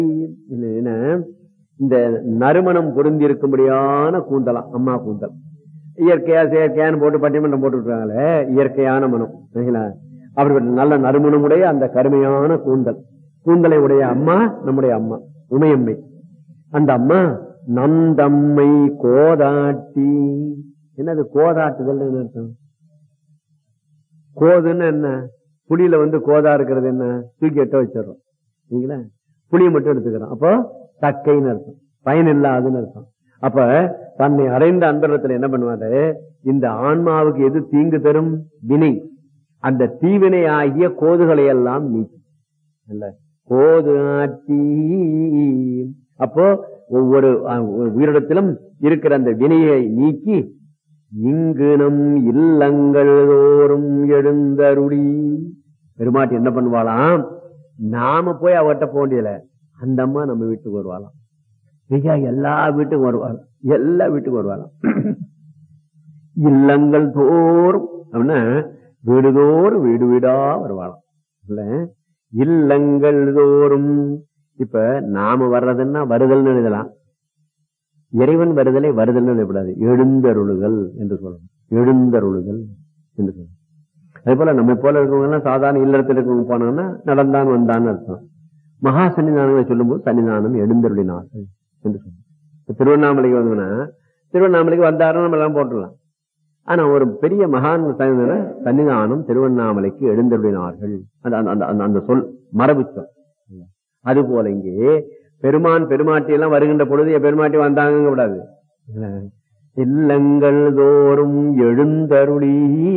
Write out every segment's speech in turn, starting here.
என்ன, இந்த நறுமணம் பொருந்தி இருக்கும்படியான கூந்தலாம் அம்மா கூந்தல் இயற்கையா செயற்கையான்னு போட்டு பட்டிமன்றம் போட்டு விட்டுறாங்களே இயற்கையான மனம் சரிங்களா? அப்படிப்பட்ட நல்ல நறுமணமுடைய அந்த கருமையான கூந்தல் கூந்தலை உடைய அம்மா நம்முடைய அம்மா உமையம்மை அந்த அம்மா நந்தம்மை கோதாட்டி என்னது கோதாட்டுதல் அர்த்தம் கோதுன்னு என்ன புளியில வந்து கோதா இருக்கிறது என்ன தூக்கி எட்ட வச்சிடறோம் சரிங்களா புளியை மட்டும் எடுத்துக்கிறோம் அப்போ தக்கைன்னு அர்த்தம் பயன் இல்லாதுன்னு அர்த்தம் அப்ப தன்னை அடைந்த அன்பரத்துல என்ன பண்ணுவாரு இந்த ஆன்மாவுக்கு எது தீங்கு தரும் வினை அந்த தீவினை ஆகிய கோதுகளை எல்லாம் நீக்கி இல்ல கோது ஆட்டி அப்போ ஒவ்வொரு அஹ், உயிரிடத்திலும் இருக்கிற அந்த வினையை நீக்கி இங்கு நம் இல்லங்கள் தோறும் எழுந்தருளி பெருமாட்டி என்ன பண்ணுவாளாம் நாம போய் அவட்ட போக வேண்டியதில்ல அந்த அம்மா நம்ம வீட்டுக்கு வருவாளாம் ஐயா எல்லா வீட்டுக்கும் வருவாளாம் எல்லா வீட்டுக்கும் வருவாளாம் இல்லங்கள் தோறும் அப்படின்னா வீடுதோறும் வீடு வீடா வருவாளாம் இல்ல இல்லங்கள் தோறும் இப்ப நாம வர்றதுன்னா வருதல்னு எழுதலாம் இறைவன் வருதலை வருதல்னு எழுதக்கூடாது எழுந்தருளுதல் என்று சொல்லணும் எழுந்தருளுதல் என்று சொல்லணும் அதே போல நம்ம போல இருக்கவங்க எல்லாம் சாதாரண இல்லறத்தில் இருக்கவங்க போனாங்கன்னா நடந்தான் வந்தான்னு அர்த்தம் மகா சன்னிதானங்களை சொல்லும்போது சன்னிதானம் எழுந்தருளினார்கள் என்று சொல்லணும் இப்ப திருவண்ணாமலைக்கு வந்தோம்னா திருவண்ணாமலைக்கு வந்தாருன்னு நம்ம எல்லாம் போட்டுடலாம் ஆனா ஒரு பெரிய மகான் சன்னிதான சன்னிதானம் திருவண்ணாமலைக்கு எழுந்தருளினார்கள் அந்த அந்த- அந்த அந்த- அந்த சொல் மரபு சொல் அது போல இங்கே பெருமான் பெருமாட்டி எல்லாம் வருகின்ற பொழுது என் பெருமாட்டி வந்தாங்க கூடாது இல்லங்கள் தோறும் எழுந்தருளி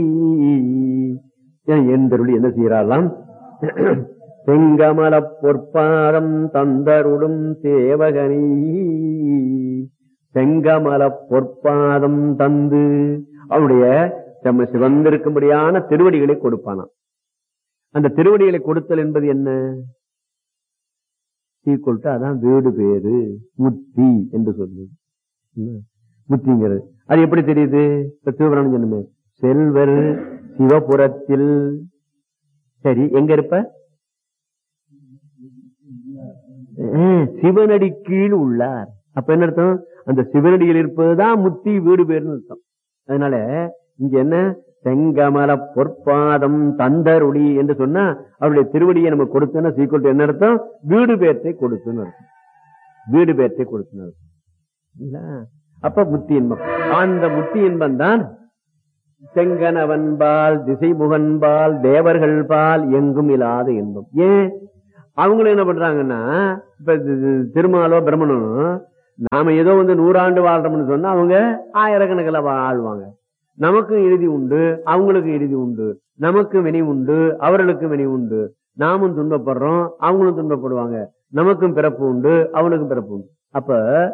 ஏன் எழுந்தருளி என்ன செய்யறாராம் செங்கமல பொற்பாதம் தந்தருளும் சேவகனி செங்கமல பொற்பாதம் தந்து அவனுடைய செம்ம சிவந்திருக்கும்படியான திருவடிகளை கொடுப்பானாம் அந்த திருவடிகளை கொடுத்தல் என்பது என்ன ஈக்குவல் அதான் வீடு பேரு முத்தி என்று சொல்லுது என்ன? முத்திங்கிறது அது எப்படி தெரியுது இப்ப சிவபுராணம் சொன்னமே செல்வர் சிவபுரத்தில் சரி எங்க இருப்ப அஹ், சிவனடி கீழ் உள்ளார் அப்ப என்ன அர்த்தம் அந்த சிவனடியில் இருப்பதுதான் முத்தி வீடு பேருன்னு அர்த்தம் அதனால இங்க என்ன செங்கமல பொற்பாதம் தந்தருளி என்று சொன்னா அவருடைய திருவடியை நம்ம கொடுத்தோன்னா சீக்கிரம் என்ன அர்த்தம் வீடு பேர்த்தை கொடுத்துன்னு அர்த்தம் வீடு பேர்த்தை கொடுத்துன்னு அர்த்தம் இல்லைங்களா? அப்ப முத்தி இன்பம் அந்த முத்தி இன்பம் தான் செங்கனவன்பால் திசைமுகன்பால் தேவர்கள் பால் எங்கும் இல்லாத இன்பம் ஏன் அவங்களும் என்ன பண்றாங்கன்னா இப்ப தி- தி- திருமாலோ பிரம்மனோ நாம ஏதோ வந்து நூறாண்டு வாழ்றோம்னு சொன்னா அவங்க ஆயிரக்கணக்கில் வாழ்வாங்க நமக்கும் இறுதி உண்டு அவங்களுக்கும் இறுதி உண்டு நமக்கும் வினை உண்டு அவர்களுக்கும் வினை உண்டு நாமும் துன்பப்படுறோம் அவங்களும் துன்பப்படுவாங்க நமக்கும் பிறப்பு உண்டு அவனுக்கும் பிறப்பு உண்டு அப்ப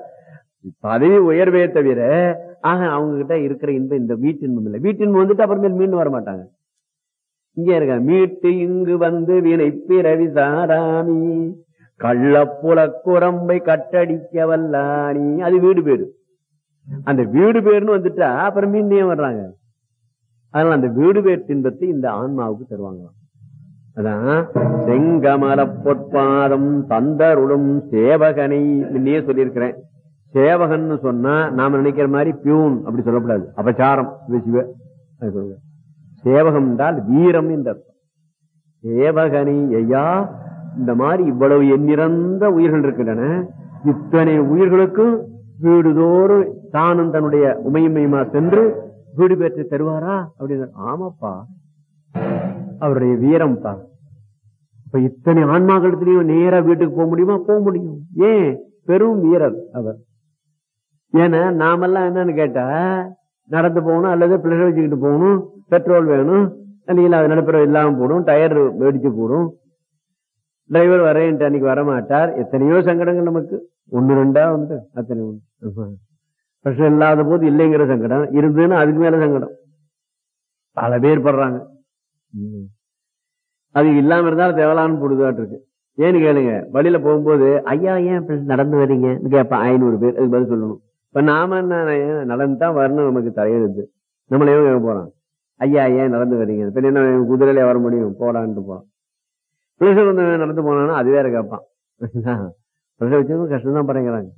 பதவி உயர்வே தவிர ஆக அவங்க கிட்ட இருக்கிற இன்பம் இந்த வீட்டின்பம் இல்லை வீட்டின்பம் வந்துட்டு அப்புறமேல் மீண்டும் வர மாட்டாங்க இங்கே இருக்க மீட்டு இங்கு வந்து வினை பிறவி சாராமி கள்ளப்புல குரம்பை கட்டடிக்க வல்லானி அது வீடு பேரு அந்த வீடு பேருன்னு வந்துட்டா அப்புறம் மீண்டும் வர்றாங்க அதனால அந்த வீடு பேர் தின்பத்தை இந்த ஆன்மாவுக்கு தருவாங்களாம் அதான் செங்கமல பொற்பாதம் தந்தருளும் சேவகனை முன்னே சொல்லியிருக்கிறேன் சேவகன்னு சொன்னா நாம நினைக்கிற மாதிரி பியூன் அப்படி சொல்லக்கூடாது அபச்சாரம் சிவ சிவ அது சொல்லுங்க. சேவகம் என்றால் வீரம் என்று அர்த்தம் சேவகனை ஐயா இந்த மாதிரி இவ்வளவு எண்ணிறந்த உயிர்கள் இருக்கின்றன இத்தனை உயிர்களுக்கும் வீடுதோறும் தானும் தன்னுடைய உமையுமையுமா சென்று வீடு பெற்று தருவாரா அப்படின்னு ஆமாப்பா அவருடைய வீரம்ப்பா இப்ப இத்தனை ஆன்மாக்களத்திலையும் நேரா வீட்டுக்கு போக முடியுமா போக முடியும் ஏன் பெரும் வீரர் அவர் ஏன்னா நாமெல்லாம் என்னன்னு கேட்டா நடந்து போகணும் அல்லது பிள்ளைகள் வச்சுக்கிட்டு போகணும் பெட்ரோல் வேணும் இல்லைங்களா அது நடுப்புற இல்லாம போடும் டயர் வெடிச்சு போடும் டிரைவர் வரேன்ட்டு அன்னைக்கு வர மாட்டார் எத்தனையோ சங்கடங்கள் நமக்கு ஒண்ணு ரெண்டா உண்டு அத்தனை உண்டு பிரஷர் இல்லாத போது இல்லைங்கிற சங்கடம் இருந்ததுன்னா அதுக்கு மேல சங்கடம் பல பேர் படுறாங்க ம். அது இல்லாம இருந்தாலும் தேவலான்னு போடுதாட்டு இருக்கு ஏன்னு கேளுங்க வழியில போகும்போது ஐயா ஏன் இப்படி நடந்து வரீங்க கேப்ப ஐநூறு பேர் அதுக்கு பதில் சொல்லணும் இப்ப நாம என்ன ஏன் நடந்து தான் வரணும் நமக்கு தலையெழுத்து நம்மளே கேட்க போறோம் ஐயா ஏன் நடந்து வரீங்க இப்ப என்ன குதிரையில வர முடியும் போடான்ட்டு போறோம் பிள்ளைகள் வந்து நடந்து போனான்னா அது வேற கேட்பான் பிரசவிச்சவங்க கஷ்டம் தான் பறங்கிறாங்க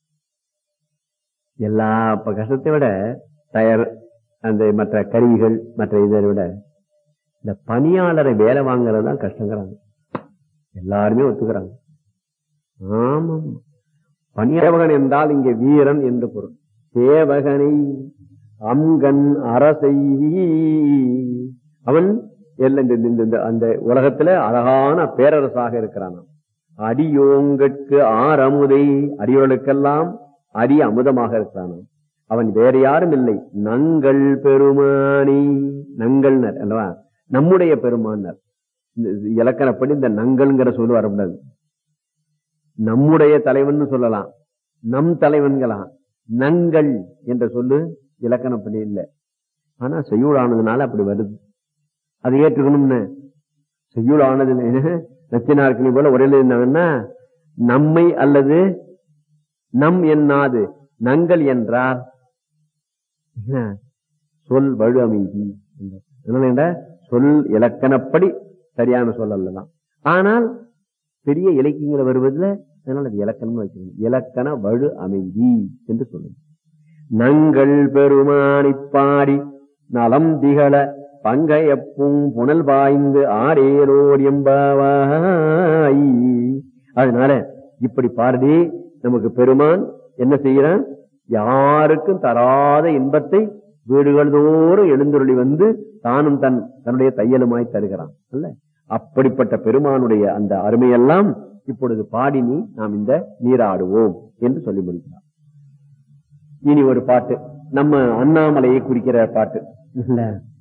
எல்லா இப்ப கஷ்டத்தை விட டயர் அந்த மற்ற கருவிகள் மற்ற இதை விட இந்த பணியாளரை வேலை வாங்குறது தான் கஷ்டங்கிறாங்க எல்லாருமே ஒத்துக்கிறாங்க ஆமாம் பணியாளன் என்றால் இங்கே வீரன் என்று பொருள் சேவகனை அங்கன் அரசை அவன் எல்லாம் இந்த- இந்த- இந்த- அந்த உலகத்துல அழகான பேரரசாக இருக்கிறான் அடியோங்கட்கு ஆரமுதை அடியோர்களுக்கெல்லாம் அடி அமுதமாக இருக்கிறான் அவன் வேற யாரும் இல்லை நங்கள் பெருமானி நங்கள்னர் அல்லவா நம்முடைய பெருமானர் இந்த இலக்கணப்படி இந்த நங்கள்ங்கிற சொல்லு வரக்கூடாது நம்முடைய தலைவன் சொல்லலாம் நம் தலைவன்களாம் நங்கள் என்ற சொல்லு இலக்கணப்படி இல்லை ஆனா செய்யுளானதுனால அப்படி வருது அது ஏற்றுக்கணும்னு செய்யுள் ஆனது நச்சினார்கினி போல ஒரே இருந்தாங்கன்னா நம்மை அல்லது நம் என்னாது நங்கள் என்றார் என்ன? சொல் வழு அமைதி என்றார். அதனால என்ன? சொல் இலக்கணப்படி சரியான சொல் அல்லலாம் ஆனால் பெரிய இலக்கியங்களை வருவதில் அதனால அது இலக்கணம் வைக்கணும் இலக்கண வழு அமைதி என்று சொல்லுங்க நங்கள் பெருமானிப் பாடி நலம் திகழ பங்கையப்பும் புனல் பாய்ந்து ஆரேரோர் எம்பாவாய் அதனால இப்படி பாரதி நமக்கு பெருமான் என்ன செய்யறான் யாருக்கும் தராத இன்பத்தை வீடுகள் தோறும் எழுந்தருளி வந்து தானும் தன் தன்னுடைய தையலுமாய் தருகிறான் அல்ல அப்படிப்பட்ட பெருமானுடைய அந்த அருமையெல்லாம் இப்பொழுது பாடினி நாம் இந்த நீராடுவோம் என்று சொல்லி முடிக்கிறார் இனி ஒரு பாட்டு நம்ம அண்ணாமலையை குறிக்கிற பாட்டு இல்ல